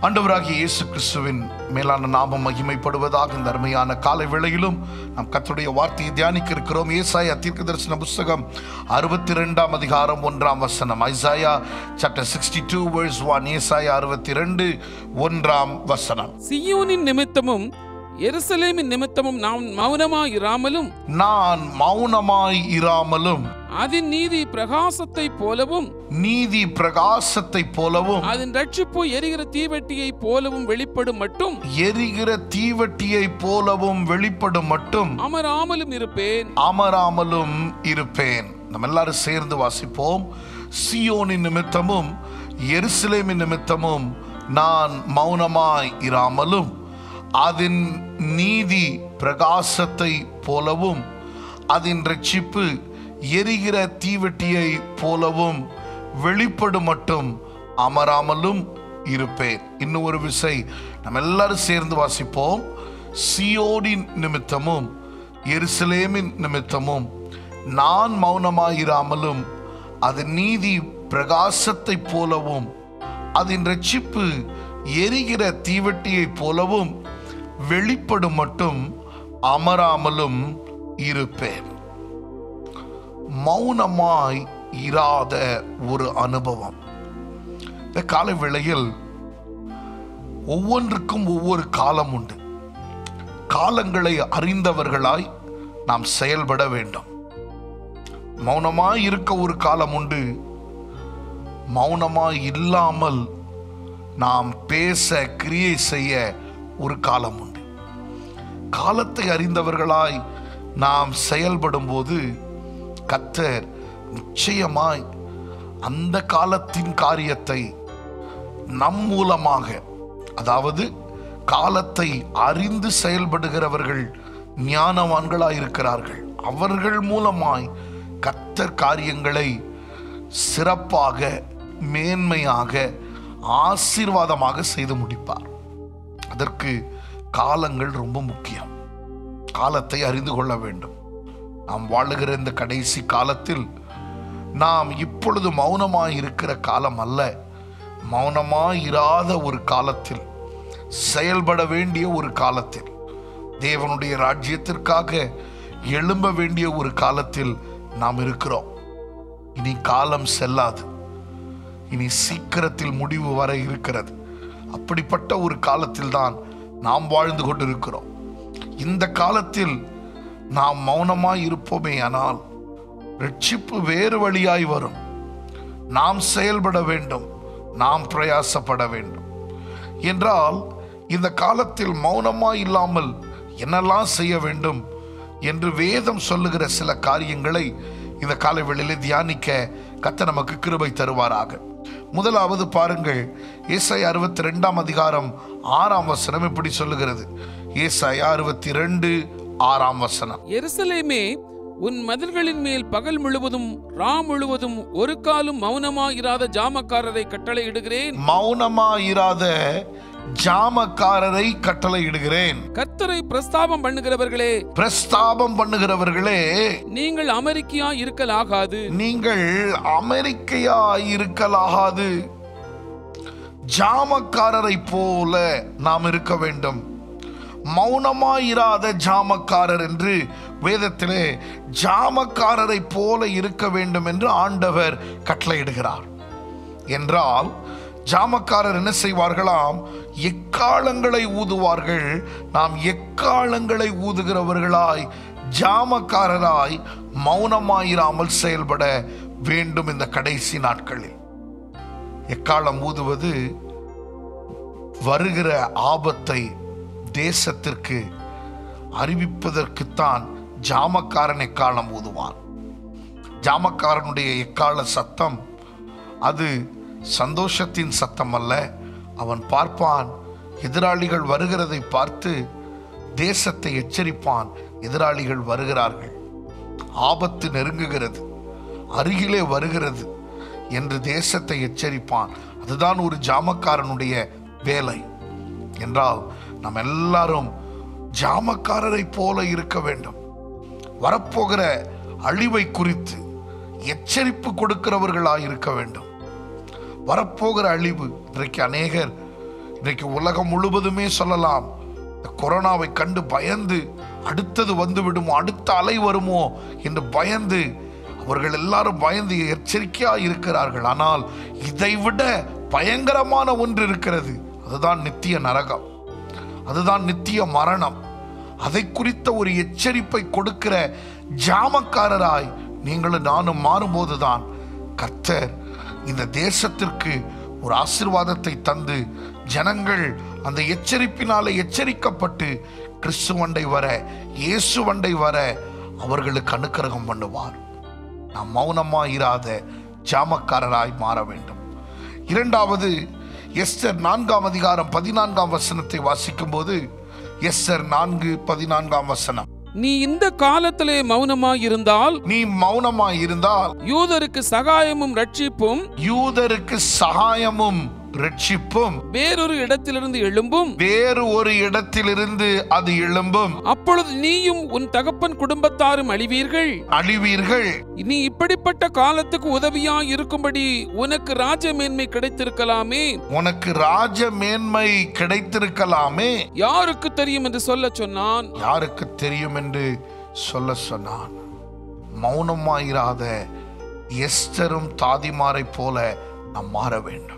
ஆண்டவராகிய இயேசு கிறிஸ்துவின் மேலான நாமம் மகிமைப்படுவதாக இந்த அருமையான காலை வேளையிலும் நாம் கர்த்தருடைய வார்த்தையை தியானிக்க இருக்கிறோம் ஏசாயா தீர்க்க தரிசன புஸ்தகம் அறுபத்தி ரெண்டாம் அதிகாரம் ஒன்றாம் வசனம் Isaiah chapter sixty two verse one ஏசாயா அறுபத்தி ரெண்டு ஒன்றாம் வசனம் சியோனின் நிமித்தமும் எருசலேமின் நிமித்தமும் நாம் மௌனமாயிராமலும் நான் மௌனமாய் இராமலும் அதன் நீதி பிரகாசத்தைப் போலவும் நீதி பிரகாசத்தைப் போலவும் அதன் ரட்சிப்பு எரிகிற தீவெட்டியைப் போலவும் வெளிப்படும் மட்டும் எரிகிற தீவட்டியைப் போலவும் வெளிப்படும் மட்டும் அமராமலும் இருப்பேன் அமராமலும் இருப்பேன் நம்ம எல்லாரும் சேர்ந்து வாசிப்போம் சியோனின் நிமித்தமும் எருசலேமின் நிமித்தமும் நான் மௌனமாய் இராமலும் அதன் நீதி பிரகாசத்தை போலவும் அதன் ரட்சிப்பு எரிகிற தீவெட்டியை போலவும் வெளிப்படும் மட்டும் அமராமலும் இருப்பேன் இன்னும் ஒரு விசை நம்ம எல்லாரும் சேர்ந்து வாசிப்போம் சியோனின் நிமித்தமும் எருசலேமின் நிமித்தமும் நான் மௌனமாயிராமலும் அது நீதி பிரகாசத்தைப் போலவும் அதன் ரட்சிப்பு எரிகிற தீவட்டியைப் போலவும் வெளிப்படும் மட்டும் அமராமலும் இருப்பேன் மௌனமாய் இராத ஒரு அனுபவம் இந்த கால வேளையில் ஒவ்வொன்றுக்கும் ஒவ்வொரு காலம் உண்டு காலங்களை அறிந்தவர்களாய் நாம் செயல்பட வேண்டும் மௌனமாய் இருக்க ஒரு காலம் உண்டு மௌனமாய் இல்லாமல் நாம் பேச கிரியை செய்ய ஒரு காலம் உண்டு காலத்தை அறிந்தவர்களாய் நாம் செயல்படும் போது கத்தர் நிச்சயமாய் அந்த காலத்தின் காரியத்தை நம் மூலமாக அதாவது காலத்தை அறிந்து செயல்படுகிறவர்கள் ஞானவான்களாய் இருக்கிறார்கள் அவர்கள் மூலமாய் கத்தர் காரியங்களை சிறப்பாக மேன்மையாக ஆசீர்வாதமாக செய்து முடிப்பார் அதற்கு காலங்கள் ரொம்ப முக்கியம் காலத்தை அறிந்து கொள்ள வேண்டும் நாம் வாழுகிற இந்த கடைசி காலத்தில் நாம் இப்பொழுது மௌனமாய் இருக்கிற காலம் அல்ல மௌனமாய் இராத ஒரு காலத்தில் செயல்பட வேண்டிய ஒரு காலத்தில் தேவனுடைய ராஜ்யத்திற்காக எழும்ப வேண்டிய ஒரு காலத்தில் நாம் இருக்கிறோம் இனி காலம் செல்லாது இனி சீக்கிரத்தில் முடிவு வர இருக்கிறது அப்படிப்பட்ட ஒரு காலத்தில் தான் நாம் வாழ்ந்து கொண்டிருக்கிறோம் இந்த காலத்தில் நாம் மௌனமாய் இருப்போமே ஆனால் ரட்சிப்பு வேறு வழியாய் வரும் நாம் செயல்பட வேண்டும் நாம் பிரயாசப்பட வேண்டும் என்றால் இந்த காலத்தில் மௌனமாய் இல்லாமல் என்னெல்லாம் செய்ய வேண்டும் என்று வேதம் சொல்லுகிற சில காரியங்களை இந்த காலவெளியிலே தியானிக்க கத்த நமக்கு கிருபை தருவாராக முதலாவது பாருங்கள் ஏசாய் அறுபத்தி ரெண்டாம் அதிகாரம் ஆறாம் வசனம் இப்படி சொல்லுகிறது ஏசாய் அறுபத்தி ரெண்டு ஆறாம் வசனம் எருசலேமே உன் மதில்களின் மேல் பகல் முழுவதும் ரா முழுவதும் ஒரு காலும் மௌனமாயிராத ஜாமக்காரரை கட்டளையிடுகிறேன் மௌனமாயிராத ஜாமக்காரரை கட்டளையிடுகிறேன் கர்த்தரை பிரஸ்தாபம் பண்ணுகிறவர்களே பிரஸ்தாபம் பண்ணுகிறவர்களே நீங்கள் அமெரிக்கையா இருக்கலாகாது நீங்கள் அமெரிக்கையா இருக்கலாகாது ஜாமக்காரரை போல நாம் இருக்க வேண்டும் மௌனமாயிராத ஜாமக்காரர் என்று வேதத்திலே ஜாமக்காரரை போல இருக்க வேண்டும் என்று ஆண்டவர் கட்டளையிடுகிறார் என்றால் ஜாமக்காரர் என்ன செய்வார்களாம் எக்காலங்களை ஊதுவார்கள் நாம் எக்காலங்களை ஊதுகிறவர்களாய் ஜாமக்காரராய் மௌனமாயிராமல் செயல்பட வேண்டும் இந்த கடைசி நாட்களில் எக்காலம் ஊதுவது வருகிற ஆபத்தை தேசத்திற்கு அறிவிப்பதற்குத்தான் ஜாமக்காரன் எக்காலம் ஊதுவான் ஜாமக்காரனுடைய எக்கால சத்தம் அது சந்தோஷத்தின் சத்தம் அல்ல அவன் பார்ப்பான் எதிராளிகள் வருகிறதை பார்த்து தேசத்தை எச்சரிப்பான் எதிராளிகள் வருகிறார்கள் ஆபத்து நெருங்குகிறது அருகிலே வருகிறது என்று தேசத்தை எச்சரிப்பான் அதுதான் ஒரு ஜாமக்காரனுடைய வேலை என்றால் நாம் எல்லாரும் ஜாமக்காரரை போல இருக்க வேண்டும் வரப்போகிற அழிவை குறித்து எச்சரிப்பு கொடுக்கிறவர்களாய் இருக்க வேண்டும் வரப்போகிற அழிவு இன்றைக்கு அநேகர் இன்றைக்கு உலகம் முழுவதுமே சொல்லலாம் இந்த கொரோனாவை கண்டு பயந்து அடுத்தது வந்து விடுமோ அடுத்த அலை வருமோ என்று பயந்து அவர்கள் எல்லாரும் பயந்து எச்சரிக்கையா இருக்கிறார்கள் ஆனால் இதைவிட பயங்கரமான ஒன்று இருக்கிறது அதுதான் நித்திய நரகம் அதுதான் நித்திய மரணம் அதை குறித்த ஒரு எச்சரிப்பை கொடுக்கிற ஜாமக்காரராய் நீங்களும் நானும் மாறும்போதுதான் கர்த்தர் இந்த தேசத்திற்கு ஒரு ஆசீர்வாதத்தை தந்து ஜனங்கள் அந்த எச்சரிப்பினாலே எச்சரிக்கப்பட்டு கிறிஸ்துவண்டை வர இயேசுவண்டை வர அவர்களுக்கு அனுக்கிரகம் பண்ணுவார் நாம் மௌனமாய் இராத ஜாமக்காரராய் மாற வேண்டும் இரண்டாவது எஸ்தர் நான்காம் அதிகாரம் பதினான்காம் வசனத்தை வாசிக்கும் போது எஸ்தர் நான்கு பதினான்காம் வசனம் நீ இந்த காலத்திலே மௌனமாயிருந்தால் நீ மௌனமாய் இருந்தால் யூதருக்கு சகாயமும் ரட்சிப்பும் யூதருக்கு சகாயமும் ரட்சிப்பும் வேறொரு இடத்திலிருந்து எழும்பும் வேறு ஒரு இடத்திலிருந்து அது எழும்பும் அப்பொழுது நீயும் உன் தகப்பன் குடும்பத்தாரும் அழிவீர்கள் அழிவீர்கள் நீ இப்படிப்பட்ட காலத்துக்கு உதவியாய் இருக்கும்படி உனக்கு ராஜ மேன்மை கிடைத்திருக்கலாமே உனக்கு ராஜ மேன்மை கிடைத்திருக்கலாமே யாருக்கு தெரியும் என்று சொல்ல சொன்னான் யாருக்கு தெரியும் என்று சொல்ல சொன்னான் மௌனமாயிராத எஸ்தரும் தாதிமாரைப் போல நாம் மாற வேண்டும்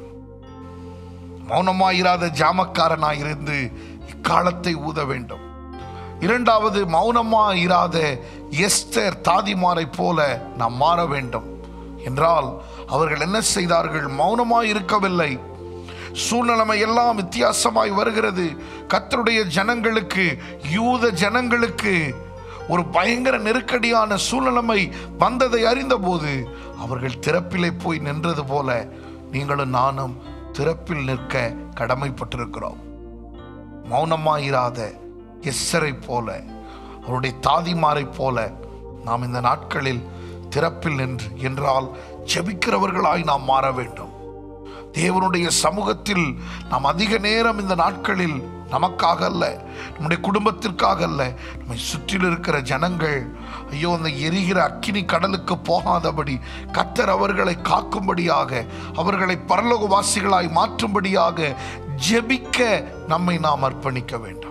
மௌனமாயிராத ஜாமக்காரனாயிருந்து இக்காலத்தை ஊத வேண்டும் இரண்டாவது மௌனமாயிராத எஸ்தர் தாதிமாரைப் போல நாம் மாற வேண்டும் என்றால் அவர்கள் என்ன செய்தார்கள் மௌனமாய் இருக்கவில்லை சூழ்நிலைமை எல்லாம் வித்தியாசமாய் வருகிறது கர்த்தருடைய ஜனங்களுக்கு யூத ஜனங்களுக்கு ஒரு பயங்கர நெருக்கடியான சூழ்நிலைமை வந்ததை அறிந்தபோது அவர்கள் திறப்பிலே போய் நின்றது போல நீங்களும் நானும் திறப்பில் நிற்க கடமைப்பட்டிருக்கிறோம் மௌனமாயிராத எஸ்ஸரை போல அவருடைய தாதிமாரைப் போல நாம் இந்த நாட்களில் திறப்பில் நின்று என்றால் ஜெபிக்கிறவர்களாய் நாம் மாற வேண்டும் தேவனுடைய சமூகத்தில் நாம் அதிக நேரம் இந்த நாட்களில் நமக்காக அல்ல நம்முடைய குடும்பத்திற்காக அல்ல நம்மை சுற்றில் இருக்கிற ஜனங்கள் ஐயோ அந்த எரிகிற அக்கினி கடலுக்கு போகாதபடி கத்தர் அவர்களை காக்கும்படியாக அவர்களை பரலோகவாசிகளாய் மாற்றும்படியாக ஜெபிக்க நம்மை நாம் அர்ப்பணிக்க வேண்டும்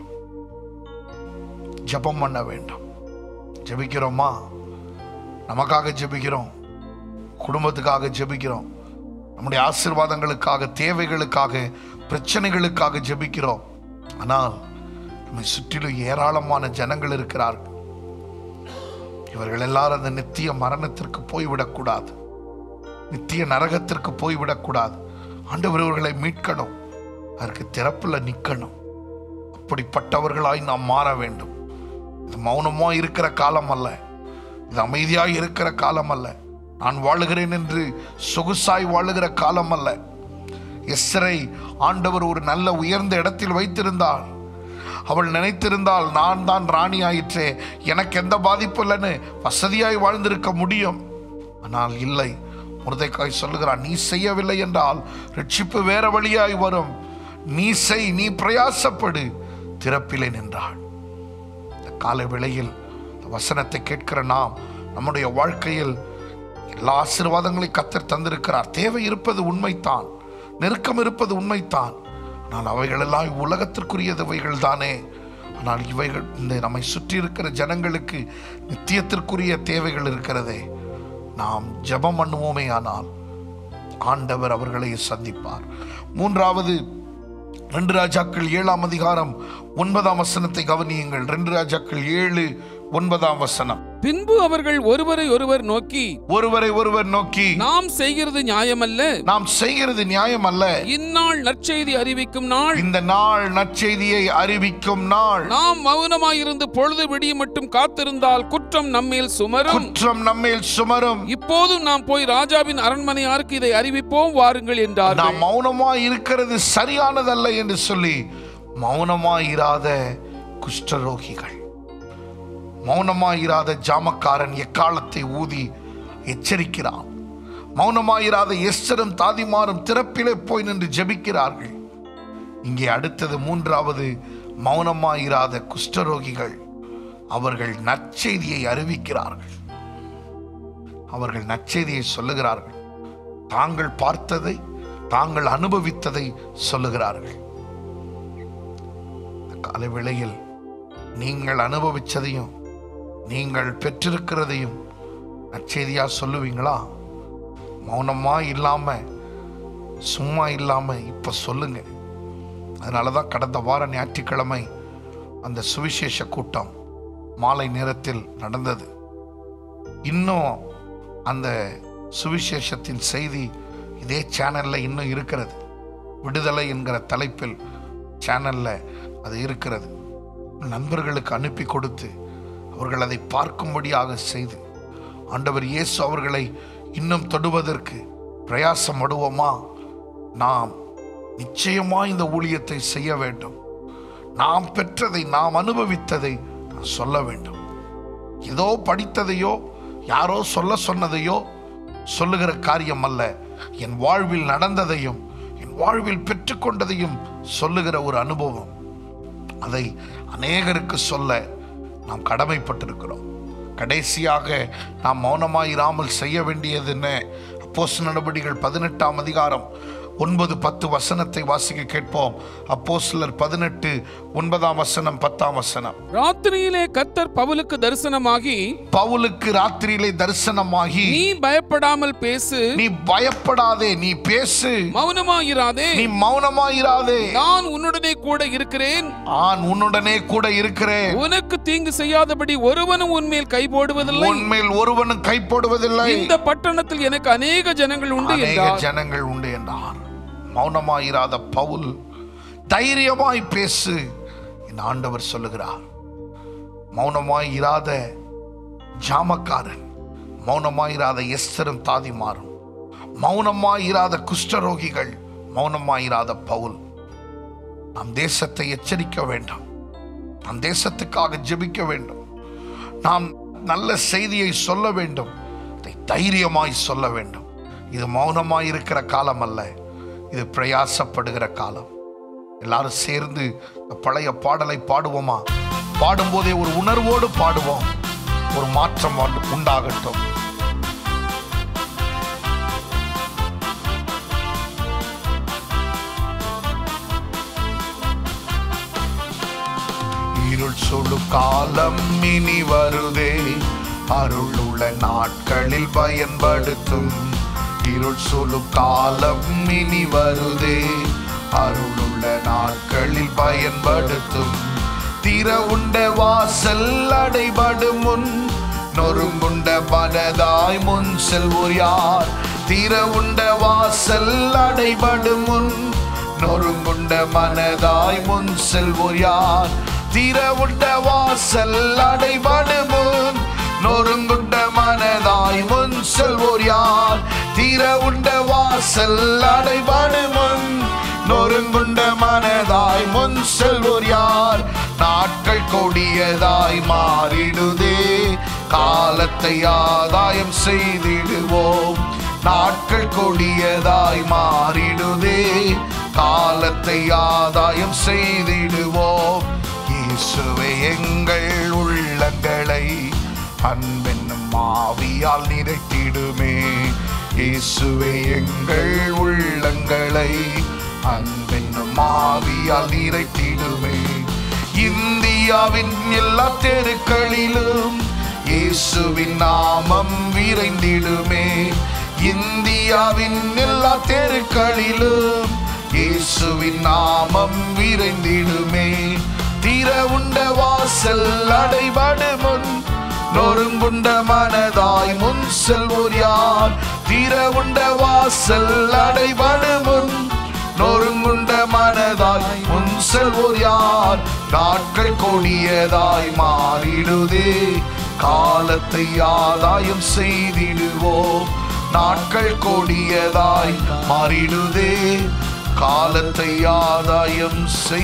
ஜெபம் பண்ண வேண்டும் ஜெபிக்கிறோமா நமக்காக ஜெபிக்கிறோம் குடும்பத்துக்காக ஜெபிக்கிறோம் நம்முடைய ஆசீர்வாதங்களுக்காக தேவைகளுக்காக பிரச்சனைகளுக்காக ஜெபிக்கிறோம் ஆனால் நம்மை சுற்றிலும் ஏராளமான ஜனங்கள் இருக்கிறார்கள் இவர்கள் எல்லாரும் அந்த நித்திய மரணத்திற்கு போய்விடக்கூடாது நித்திய நரகத்திற்கு போய்விடக்கூடாது ஆண்டவர் இவர்களை மீட்கணும் அதற்கு திறப்புல நிற்கணும் அப்படிப்பட்டவர்களாய் நாம் மாற வேண்டும் இது மௌனமா இருக்கிற காலம் அல்ல இது அமைதியாய் இருக்கிற காலம் அல்ல நான் வாழுகிறேன் என்று சொகுசாய் வாழுகிற காலம் அல்ல எஸ்ரை ஆண்டவர் ஒரு நல்ல உயர்ந்த இடத்தில் வைத்திருந்தாள் அவள் நினைத்திருந்தால் நான் தான் ராணி ஆயிற்றே எனக்கு எந்த பாதிப்பு இல்லைன்னு வசதியாய் வாழ்ந்திருக்க முடியும் ஆனால் இல்லை முருதைக்காய் சொல்லுகிறான் நீ செய்யவில்லை என்றால் ரட்சிப்பு வேற வழியாய் வரும் நீ செய் நீ பிரயாசப்படு திறப்பிலே நின்றாள் இந்த காலை வேளையில் இந்த வசனத்தை கேட்கிற நாம் நம்முடைய வாழ்க்கையில் எல்லா ஆசீர்வாதங்களையும் கத்தர் தந்திருக்கிறார் தேவை இருப்பது உண்மைத்தான் நெருக்கம் இருப்பது உண்மைத்தான் ஆனால் அவைகளெல்லாம் உலகத்திற்குரியதவைகள் தானே ஆனால் இவைகள் இந்த நம்மை சுற்றி இருக்கிற ஜனங்களுக்கு நித்தியத்திற்குரிய தேவைகள் இருக்கிறதே நாம் ஜெபம் பண்ணுவோமே ஆனால் ஆண்டவர் அவர்களை சந்திப்பார் மூன்றாவது ரெண்டு ராஜாக்கள் ஏழாம் அதிகாரம் ஒன்பதாம் வசனத்தை கவனியுங்கள் ரெண்டு ராஜாக்கள் ஏழு ஒன்பதாம் வசனம் பின்பு அவர்கள் ஒருவரை ஒருவர் நோக்கி ஒருவரை ஒருவர் நோக்கி நாம் செய்கிறது நியாயமல்ல நாம் செய்கிறது நியாயம் அல்ல இந்நாள் நற்செய்தி அறிவிக்கும் நாள் இந்த நாள் நற்செய்தியை அறிவிக்கும் நாள் நாம் மௌனமாயிருந்து பொழுது விடிய மட்டும் காத்திருந்தால் குற்றம் நம்மேல் சுமரும் குற்றம் நம்மேல் சுமரும் இப்போதும் நாம் போய் ராஜாவின் அரண்மனையாருக்கு இதை அறிவிப்போம் வாருங்கள் என்றார் நாம் மௌனமா இருக்கிறது சரியானதல்ல என்று சொல்லி மௌனமா இராத குஷ்டரோகிகள் மௌனமா இராத ஜாமக்காரன் எக்காலத்தை ஊதி எச்சரிக்கிறான் மௌனமாயிராத எஸ்தரும் தாதிமாரும் திறப்பிலே போய் நின்று ஜெபிக்கிறார்கள் இங்கே அடுத்தது மூன்றாவது மௌனமாயிராத குஷ்டரோகிகள் அவர்கள் நற்செய்தியை அறிவிக்கிறார்கள் அவர்கள் நற்செய்தியை சொல்லுகிறார்கள் தாங்கள் பார்த்ததை தாங்கள் அனுபவித்ததை சொல்லுகிறார்கள் காலை வேளையில் நீங்கள் அனுபவிச்சதையும் நீங்கள் பெற்றிருக்கிறதையும் நற்செய்தியா சொல்லுவீங்களா மௌனமா இல்லாம சும்மா இல்லாம இப்ப சொல்லுங்க அதனால தான் கடந்த வார ஞாயிற்றுக்கிழமை அந்த சுவிசேஷ கூட்டம் மாலை நேரத்தில் நடந்தது இன்னும் அந்த சுவிசேஷத்தின் செய்தி இதே சேனல்ல இன்னும் இருக்கிறது விடுதலை என்கிற தலைப்பில் சேனல்ல அது இருக்கிறது நண்பர்களுக்கு அனுப்பி கொடுத்து அவர்கள் அதை பார்க்கும்படியாக செய்து ஆண்டவர் இயேசு அவர்களை இன்னும் தொடுவதற்கு பிரயாசப்படுவோமா நாம் நிச்சயமா இந்த ஊழியத்தை செய்ய வேண்டும் நாம் பெற்றதை நாம் அனுபவித்ததை நான் சொல்ல வேண்டும் ஏதோ படித்ததையோ யாரோ சொல்ல சொன்னதையோ சொல்லுகிற காரியம் அல்ல என் வாழ்வில் நடந்ததையும் என் வாழ்வில் பெற்றுக்கொண்டதையும் சொல்லுகிற ஒரு அனுபவம் அதை அநேகருக்கு சொல்ல நாம் கடமைப்பட்டிருக்கிறோம் கடைசியாக நாம் மௌனமாயிராமல் செய்ய வேண்டியது என்ன அப்போஸ் நடவடிக்கைகள் பதினெட்டாம் அதிகாரம் ஒன்பது பத்து வசனத்தை வாசிக்க கேட்போம் அப்போ சிலர் பதினெட்டு ஒன்பதாம் வசனம் பத்தாம் வசனம் ராத்திரியிலே கர்த்தர் பவுலுக்கு தரிசனமாகி பவுலுக்கு ராத்திரியிலே தரிசனமாகி நீ பயப்படாமல் பேசு நீ பயப்படாதே நீ பேசு மௌனமாயிராதே நீ மௌனமாயிராதே நான் உன்னுடனே கூட இருக்கிறேன் நான் உன்னுடனே கூட இருக்கிறேன் உனக்கு தீங்கு செய்யாதபடி ஒருவனும் உன்மேல் கை போடுவதில்லை உன்மேல் ஒருவனும் கை போடுவதில்லை இந்த பட்டணத்தில் எனக்கு அநேக ஜனங்கள் உண்டு அநேக என்றார் ஜனங்கள் உண்டு என்றார் மௌனமாயிராத பவுல் தைரியமாய் பேசு என் ஆண்டவர் சொல்லுகிறார் மௌனமாய் இராத ஜாமக்காரன் மௌனமாயிராத எஸ்தரும் தாதிமாரும் மௌனமாயிராத குஷ்டரோகிகள் மௌனமாயிராத பவுல் நம் தேசத்தை எச்சரிக்க வேண்டும் நம் தேசத்துக்காக ஜெபிக்க வேண்டும் நாம் நல்ல செய்தியை சொல்ல வேண்டும் அதை தைரியமாய் சொல்ல வேண்டும் இது மௌனமாய் இருக்கிற காலம் அல்ல இது பிரயாசப்படுகிற காலம் எல்லாரும் சேர்ந்து இந்த பழைய பாடலை பாடுவோமா பாடும்போதே ஒரு உணர்வோடு பாடுவோம் ஒரு மாற்றம் வந்து- உண்டாகட்டும் இருள் சுழு காலம் இனி வருதே அருள் உள்ள நாட்களில் பயன்படுத்தும் இருள் சுழு காலம் இனி வருதே அருள் உள்ள நாட்களில் பயன்படுத்தும் திற உண்ட வாசல் அடைபடும் முன் நொறுங்குண்ட மனதாய் முன் செல்வோர் யார் திற உண்ட வாசல் அடைபடும் முன் நொறுங்குண்ட மனதாய் முன் செல்வோர் யார் திற உண்ட வாசல் அடைபடும் முன் நொறுங்குண்ட மனதாய் முன் செல்வோர் யார் திற உண்ட வாசல் அடைபடும் முன் நொறுங்குண்ட மனதாய் முன் செல்வோர் யார் நாட்கள் கொடியதாய் மாறிடுதே காலத்தை ஆதாயம் செய்திடுவோம் நாட்கள் கொடியதாய் மாறிடுதே காலத்தை ஆதாயம் செய்திடுவோம் இயேசுவே எங்கள் உள்ளங்களை அன்பென்னும் ஆவியால் நிறைத்திடுமே இயேசுவே எங்கள் உள்ளங்களை அன்பென்னும் ஆவியால் நிறைத்திடுமே இந்தியாவின் எல்லா தெருக்களிலும் இயேசுவின் நாமம் விரைந்திடுமே இந்தியாவின் எல்லா தெருக்களிலும் இயேசுவின் நாமம் விரைந்திடுமே திற உண்ட வாசல் அடைபடு முன் நொறுங்குண்ட மனதாய் முன் செல்வோர் யார் திற உண்ட வாசல் அடைபடு முன் நொறுங்குண்ட மனதாய் முன் செல்வோர் யார் நாட்கள் கொடியதாய் மாறிடுதே காலத்தை ஆதாயம் செய்திடுவோம் நாட்கள் கொடியதாய் மாறிடுதே காலத்தை ஆதாயம்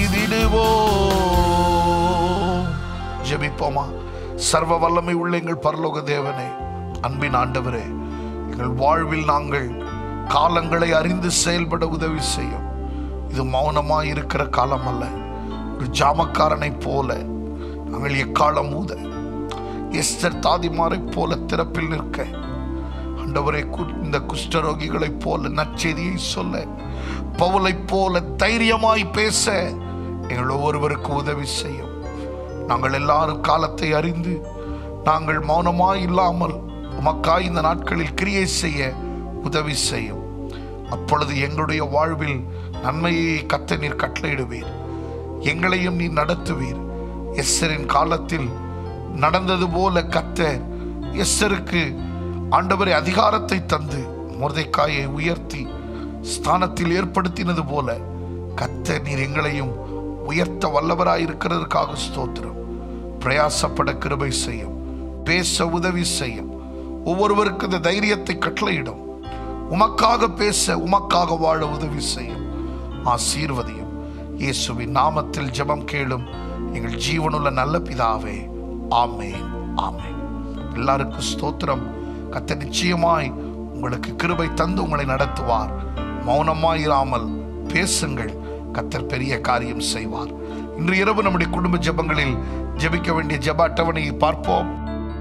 செய்திடுவோம் ஜெபிப்போமா சர்வ வல்லமை உள்ள எங்கள் பரலோக தேவனே அன்பின் ஆண்டவரே எங்கள் வாழ்வில் நாங்கள் காலங்களை அறிந்து செயல்பட உதவி செய்யும் இது மௌனமாய் இருக்கிற காலம் அல்ல ஒரு ஜாமக்காரனைப் போல நாங்கள் எக்காலம் ஊத எஸ்தர் தாதிமாரைப் போல திறப்பில் நிற்க ஆண்டவரே கு- இந்த குஷ்டரோகிகளைப் போல நற்செய்தியை சொல்ல பவுலைப் போல தைரியமாய் பேச எங்கள் ஒவ்வொருவருக்கும் உதவி செய்யும் நாங்கள் எல்லாரும் காலத்தை அறிந்து நாங்கள் மௌனமாய் இல்லாமல் உமக்காய் இந்த நாட்களில் கிரியை செய்ய உதவி செய்யும் அப்பொழுது எங்களுடைய வாழ்வில் நன்மையை கத்த நீர் கட்டளையிடுவீர் எங்களையும் நீர் நடத்துவீர் எஸ்ஸரின் காலத்தில் நடந்தது போல கத்த எஸ்ஸருக்கு ஆண்டவரை அதிகாரத்தை தந்து முருதைக்காயை உயர்த்தி ஸ்தானத்தில் ஏற்படுத்தினது போல கத்த நீர் எங்களையும் உயர்த்த வல்லவராயிருக்கிறதற்காக ஸ்தோத்திரம் பிரயாசப்பட கிருபை செய்யும் பேச உதவி செய்யும் ஒவ்வொருவருக்கு இந்த தைரியத்தை கட்டளையிடும் உமக்காக பேச உமக்காக வாழ உதவி செய்யும் ஆசீர்வதியும் இயேசுவின் நாமத்தில் ஜெபம் கேளும் எங்கள் ஜீவனுள்ள நல்ல பிதாவே ஆமென் ஆமென் எல்லாருக்கும் ஸ்தோத்திரம் கத்த நிச்சயமாய் உங்களுக்கு கிருபை தந்து உங்களை நடத்துவார் மௌனமாயிராமல் பேசுங்கள் கத்தர் பெரிய காரியம் செய்வார் இன்று இரவு நம்முடைய குடும்ப ஜெபங்களில் ஜெபிக்க வேண்டிய ஜெப அட்டவணையை பார்ப்போம்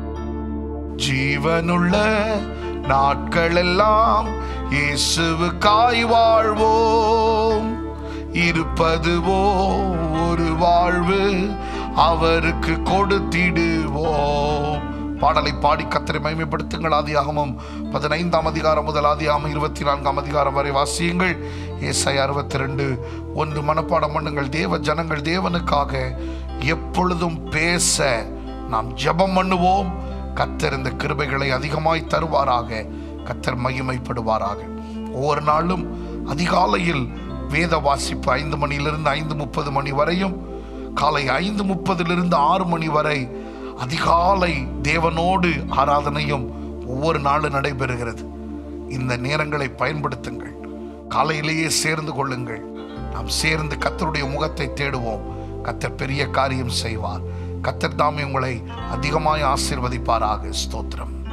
ஜீவனுள்ள நாட்களெல்லாம் இயேசுவுக்காய் வாழ்வோம் இருப்பதுவோ ஒரு வாழ்வு அவருக்கு கொடுத்திடுவோம் பாடலை பாடி கத்தரை மகிமைப்படுத்துங்கள் ஆதியாகமம் பதினைந்தாம் அதிகாரம் முதல் ஆதியாகமம் இருபத்தி நான்காம் அதிகாரம் வரை வாசியுங்கள் ஏசை அறுபத்தி ரெண்டு ஒன்று மனப்பாடம் பண்ணுங்கள் தேவ ஜனங்கள் தேவனுக்காக எப்பொழுதும் பேச நாம் ஜெபம் பண்ணுவோம் கத்தர் இந்த கிருபைகளை அதிகமாய் தருவாராக கத்தர் மகிமைப்படுவாராக ஒவ்வொரு நாளும் அதிகாலையில் வேத வாசிப்பு ஐந்து மணியிலிருந்து ஐந்து முப்பது மணி வரையும் காலை ஐந்து முப்பதிலிருந்து ஆறு மணி வரை அதிகாலை தேவனோடு ஆராதனையும் ஒவ்வொரு நாளும் நடைபெறுகிறது இந்த நேரங்களை பயன்படுத்துங்கள் காலையிலேயே சேர்ந்து கொள்ளுங்கள் நாம் சேர்ந்து கத்தருடைய முகத்தை தேடுவோம் கத்தர் பெரிய காரியம் செய்வார் கத்தர் தாமே உங்களை அதிகமாய் ஆசீர்வதிப்பாராக ஸ்தோத்திரம்